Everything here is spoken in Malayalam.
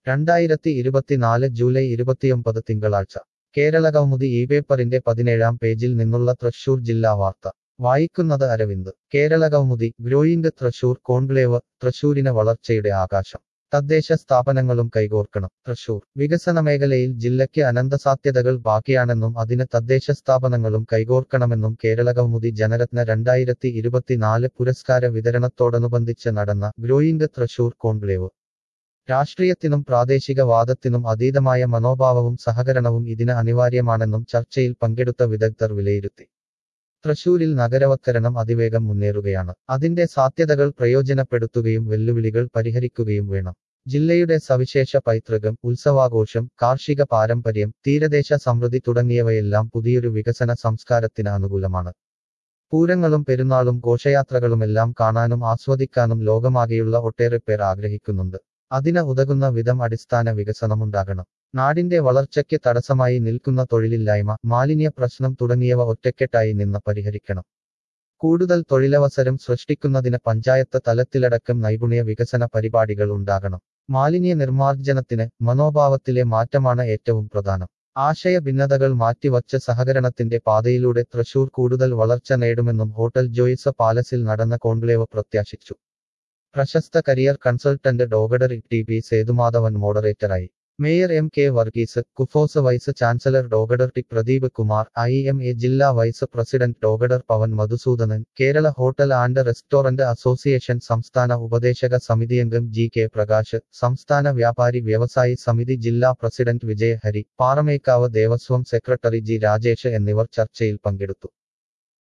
രണ്ടായിരത്തി ഇരുപത്തിനാല് ജൂലൈ ഇരുപത്തിയൊമ്പത് തിങ്കളാഴ്ച കേരള കൗമുദി ഈ പേപ്പറിന്റെ പതിനേഴാം പേജിൽ നിന്നുള്ള തൃശൂർ ജില്ലാ വാർത്ത വായിക്കുന്നത് അരവിന്ദ് കേരള കൗമുദി ഗ്രോയിംഗ് തൃശൂർ കോൺക്ലേവ് തൃശൂരിന് വളർച്ചയുടെ ആകാശം തദ്ദേശ സ്ഥാപനങ്ങളും കൈകോർക്കണം തൃശൂർ വികസന മേഖലയിൽ ജില്ലയ്ക്ക് അനന്തസാധ്യതകൾ ബാക്കിയാണെന്നും അതിന് തദ്ദേശ സ്ഥാപനങ്ങളും കൈകോർക്കണമെന്നും കേരള കൗമുദി ജനരത്ന രണ്ടായിരത്തി ഇരുപത്തിനാല് പുരസ്കാര വിതരണത്തോടനുബന്ധിച്ച് നടന്ന ഗ്രോയിംഗ് തൃശൂർ കോൺക്ലേവ് രാഷ്ട്രീയത്തിനും പ്രാദേശിക വാദത്തിനും അതീതമായ മനോഭാവവും സഹകരണവും ഇതിന് അനിവാര്യമാണെന്നും ചർച്ചയിൽ പങ്കെടുത്ത വിദഗ്ധർ വിലയിരുത്തി തൃശൂരിൽ നഗരവത്കരണം അതിവേഗം മുന്നേറുകയാണ് അതിന്റെ സാധ്യതകൾ പ്രയോജനപ്പെടുത്തുകയും വെല്ലുവിളികൾ പരിഹരിക്കുകയും വേണം ജില്ലയുടെ സവിശേഷ പൈതൃകം ഉത്സവാഘോഷം കാർഷിക പാരമ്പര്യം തീരദേശ സമൃദ്ധി തുടങ്ങിയവയെല്ലാം പുതിയൊരു വികസന സംസ്കാരത്തിന് അനുകൂലമാണ് പൂരങ്ങളും പെരുന്നാളും ഘോഷയാത്രകളുമെല്ലാം കാണാനും ആസ്വദിക്കാനും ലോകമാകെയുള്ള ഒട്ടേറെ പേർ ആഗ്രഹിക്കുന്നുണ്ട് അതിന് ഉതകുന്ന വിധം അടിസ്ഥാന വികസനമുണ്ടാകണം നാടിന്റെ വളർച്ചയ്ക്ക് തടസ്സമായി നിൽക്കുന്ന തൊഴിലില്ലായ്മ മാലിന്യ പ്രശ്നം തുടങ്ങിയവ ഒറ്റക്കെട്ടായി നിന്ന് പരിഹരിക്കണം കൂടുതൽ തൊഴിലവസരം സൃഷ്ടിക്കുന്നതിന് പഞ്ചായത്ത് തലത്തിലടക്കം നൈപുണ്യ വികസന പരിപാടികൾ ഉണ്ടാകണം മാലിന്യ നിർമ്മാർജ്ജനത്തിന് മനോഭാവത്തിലെ മാറ്റമാണ് ഏറ്റവും പ്രധാനം ആശയ ഭിന്നതകൾ മാറ്റിവച്ച് സഹകരണത്തിന്റെ പാതയിലൂടെ തൃശൂർ കൂടുതൽ വളർച്ച നേടുമെന്നും ഹോട്ടൽ ജോയിസ പാലസിൽ നടന്ന കോൺക്ലേവ് പ്രത്യാശിച്ചു പ്രശസ്ത career consultant doctor T P Sethumadhavan മോഡറേറ്ററായി mayor M K Varghese KUFOS vice chancellor doctor T Pradeep Kumar I M A ജില്ലാ vice president doctor Pavan Madhusoodanan Kerala hotel and restaurant association സംസ്ഥാന ഉപദേശക സമിതിയംഗം ജി കെ പ്രകാശ് സംസ്ഥാന വ്യാപാരി വ്യവസായി സമിതി ജില്ലാ president Vijayahari Paramekkavu Devaswom secretary G Rajesh എന്നിവർ ചർച്ചയിൽ പങ്കെടുത്തു